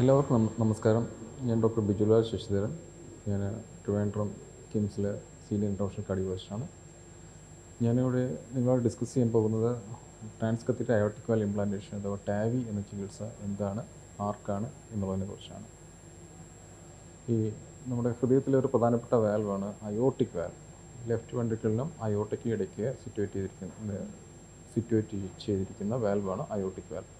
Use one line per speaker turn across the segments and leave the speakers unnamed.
എല്ലാവർക്കും നമ- നമസ്കാരം ഞാൻ ഡോക്ടർ ബിജുലാൽ ശശിധരൻ ഞാൻ ട്രിവാൻഡ്രം കിംസിലെ സീനിയർ ഇൻ്റർനാഷണൽ കാർഡിയോളജിസ്റ്റാണ് ഞാനിവിടെ നിങ്ങളോട് ഡിസ്കസ് ചെയ്യാൻ പോകുന്നത് ട്രാൻസ്കത്തിൻ്റെ അയോട്ടിക് വാൽ ഇംപ്ലാന്റേഷൻ അഥവാ ടാവി എന്ന ചികിത്സ എന്താണ് ആർക്കാണ് എന്നുള്ളതിനെ കുറിച്ചാണ് ഈ നമ്മുടെ ഹൃദയത്തിലെ ഒരു പ്രധാനപ്പെട്ട വാൽവാണ് അയോട്ടിക് വാൽവ് ലെഫ്റ്റ് വെൻട്രിക്കിളിനും അയോട്ടിക്കും ഇടയ്ക്ക് സിറ്റുവേറ്റ് ചെയ്തിരിക്കുന്ന സിറ്റുവേറ്റ് ചെയ്തിരിക്കുന്ന വാൽവാണ് അയോട്ടിക് വാൽവ്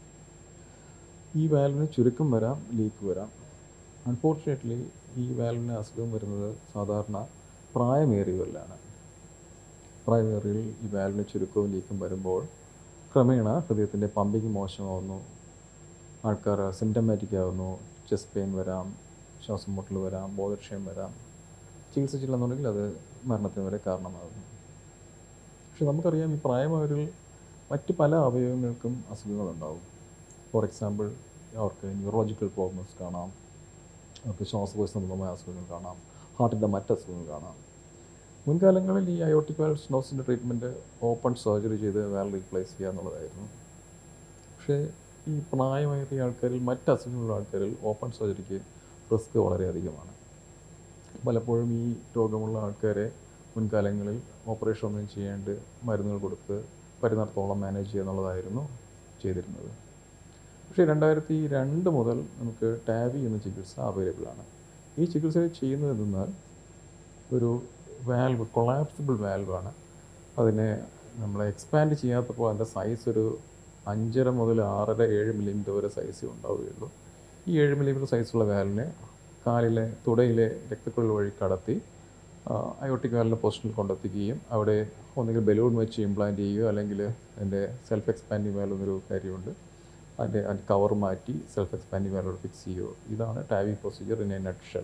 ഈ വാൽവിന് ചുരുക്കം വരാം ലീക്ക് വരാം അൺഫോർച്ചുനേറ്റ്ലി ഈ വാൽവിന് അസുഖം വരുന്നത് സാധാരണ പ്രായമേറിയവരിലാണ് പ്രായമേറിയയിൽ ഈ വാൽവിന് ചുരുക്കവും ലീക്കും വരുമ്പോൾ ക്രമേണ ഹൃദയത്തിൻ്റെ പമ്പിങ് മോശമാവുന്നു ആൾക്കാർ സിംറ്റമാറ്റിക് ആവുന്നു ചെസ്റ്റ് പെയിൻ വരാം ശ്വാസം മുട്ടൽ വരാം ബോധക്ഷയം വരാം ചികിത്സിച്ചില്ലെന്നുണ്ടെങ്കിൽ അത് മരണത്തിന് വരെ കാരണമാകുന്നു പക്ഷെ നമുക്കറിയാം ഈ പ്രായമായവരിൽ മറ്റ് പല അവയവങ്ങൾക്കും അസുഖങ്ങളുണ്ടാവും ഫോർ എക്സാമ്പിൾ അവർക്ക് ന്യൂറോളജിക്കൽ പ്രോബ്ലംസ് കാണാം അവർക്ക് ശ്വാസകോശ സംബന്ധമായ അസുഖങ്ങൾ കാണാം ഹാർട്ടിൻ്റെ മറ്റ് അസുഖങ്ങൾ കാണാം മുൻകാലങ്ങളിൽ ഈ അയോട്ടിക് വാൽ സ്നോസിൻ്റെ ട്രീറ്റ്മെൻറ്റ് ഓപ്പൺ സർജറി ചെയ്ത് വാൽ റീപ്ലേസ് ചെയ്യുക എന്നുള്ളതായിരുന്നു പക്ഷേ ഈ പ്രായമേറിയ ആൾക്കാരിൽ മറ്റ് അസുഖങ്ങളുള്ള ആൾക്കാരിൽ ഓപ്പൺ സർജറിക്ക് റിസ്ക് വളരെയധികമാണ് പലപ്പോഴും ഈ രോഗമുള്ള ആൾക്കാരെ മുൻകാലങ്ങളിൽ ഓപ്പറേഷൻ ഒന്നും ചെയ്യാണ്ട് മരുന്നുകൾ കൊടുത്ത് പരുന്നിടത്തോളം മാനേജ് ചെയ്യുക എന്നുള്ളതായിരുന്നു ചെയ്തിരുന്നത് പക്ഷേ രണ്ടായിരത്തി രണ്ട് മുതൽ നമുക്ക് ടാവി എന്ന ചികിത്സ അവൈലബിൾ ആണ് ഈ ചികിത്സ ചെയ്യുന്നത് എന്തെന്നാൽ ഒരു വാൽവ് കൊളാപ്സിബിൾ വാൽവാണ് അതിനെ നമ്മൾ എക്സ്പാൻഡ് ചെയ്യാത്തപ്പോൾ അതിൻ്റെ സൈസ് ഒരു അഞ്ചര മുതൽ ആറര ഏഴ് മില്ലിമീറ്റർ വരെ സൈസേ ഉണ്ടാവുകയുള്ളൂ ഈ ഏഴ് മില്ലിമീറ്റർ സൈസുള്ള വാലിനെ കാലിലെ തുടയിലെ രക്തക്കുഴൽ വഴി കടത്തി അയോട്ടിക് വാലിൻ്റെ പൊസിഷനിൽ കൊണ്ടെത്തിക്കുകയും അവിടെ ഒന്നുകിൽ ബലൂൺ വെച്ച് ഇംപ്ലാന്റ് ചെയ്യുകയോ അല്ലെങ്കിൽ അതിൻ്റെ സെൽഫ് എക്സ്പാൻഡിങ് വാൽ എന്നൊരു കാര്യമുണ്ട് അതിൻ്റെ അതിൻ്റെ കവർ മാറ്റി സെൽഫ് എക്സ്പാൻഡിങ് വാലോട് ഫിക്സ് ചെയ്യുകയോ ഇതാണ് TAVI procedure in a nutshell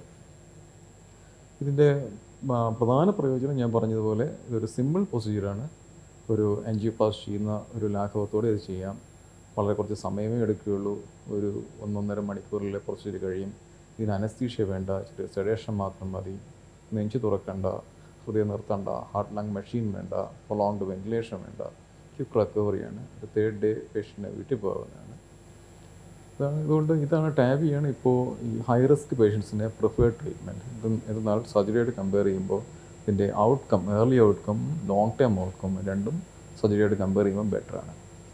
ഇതിൻ്റെ ആ, പ്രധാന പ്രയോജനം ഞാൻ പറഞ്ഞതുപോലെ ഇതൊരു സിമ്പിൾ പ്രൊസീജിയറാണ് ഒരു ആൻജിയോപ്ലാസ്റ്റ് ചെയ്യുന്ന ഒരു ലാഘവത്തോടെ ഇത് ചെയ്യാം വളരെ കുറച്ച് സമയമേ എടുക്കുകയുള്ളൂ ഒരു ഒന്നൊന്നര മണിക്കൂറിൽ പ്രൊസീജിയർ കഴിയും ഇതിന് അനസ്തീഷ്യ വേണ്ട ചെറിയ സെഡേഷൻ മാത്രം മതി നെഞ്ച് തുറക്കണ്ട ഹൃദയം നിർത്തണ്ട ഹാർട്ട് ലങ് മെഷീൻ വേണ്ട പ്രൊലോങ്ഡ് വെന്റിലേഷൻ വേണ്ട ക്വിക്ക് റിക്കവറിയാണ് ഒരു തേർഡ് ഡേ പേഷ്യൻറ്റിനെ വീട്ടിൽ പോകാവുന്നതാണ് ഇതാണ് ഇതുകൊണ്ട് ഇതാണ് ടാബിയാണ് ഇപ്പോൾ ഈ ഹൈ റിസ്ക് പേഷ്യൻസിന് പ്രിഫേർഡ് ട്രീറ്റ്മെൻറ്റ് എന്നാൽ സർജറിയോട് കമ്പയർ ചെയ്യുമ്പോൾ ഇതിൻ്റെ outcome early outcome long term outcome രണ്ടും സർജറിയോട് കമ്പയർ ചെയ്യുമ്പോൾ ബെറ്ററാണ്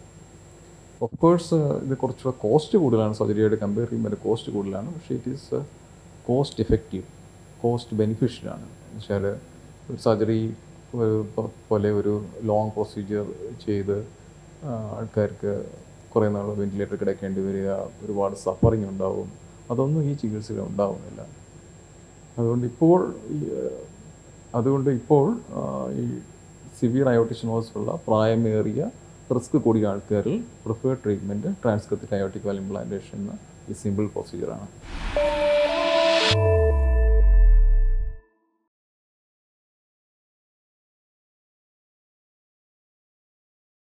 ഓഫ് കോഴ്സ് ഇത് കുറച്ചുകൂടെ കോസ്റ്റ് കൂടുതലാണ് സർജറിയോട് കമ്പയർ ചെയ്യുമ്പോൾ അതിൻ്റെ കോസ്റ്റ് കൂടുതലാണ് പക്ഷേ it is cost effective cost ബെനിഫിഷ്യലാണ് എന്നുവെച്ചാൽ ഒരു സർജറി പോലെ ഒരു ലോങ് പ്രൊസീജിയർ ചെയ്ത് ആ, ആൾക്കാർക്ക് കുറേ നാൾ വെന്റിലേറ്റർ കിടക്കേണ്ടി വരിക ഒരുപാട് സഫറിങ് ഉണ്ടാവും അതൊന്നും ഈ ചികിത്സയിൽ ഉണ്ടാവുന്നില്ല അതുകൊണ്ട് ഇപ്പോൾ ഈ ഏഹ്, അതുകൊണ്ട് ഇപ്പോൾ ആ, ഈ സിവിയർ അയോട്ടിഷനോസ് ഉള്ള പ്രായമേറിയ റിസ്ക് കൂടിയ ആൾക്കാരിൽ preferred treatment transcatheter aortic valve implantation എന്ന ഈ സിമ്പിൾ പ്രൊസീജിയറാണ്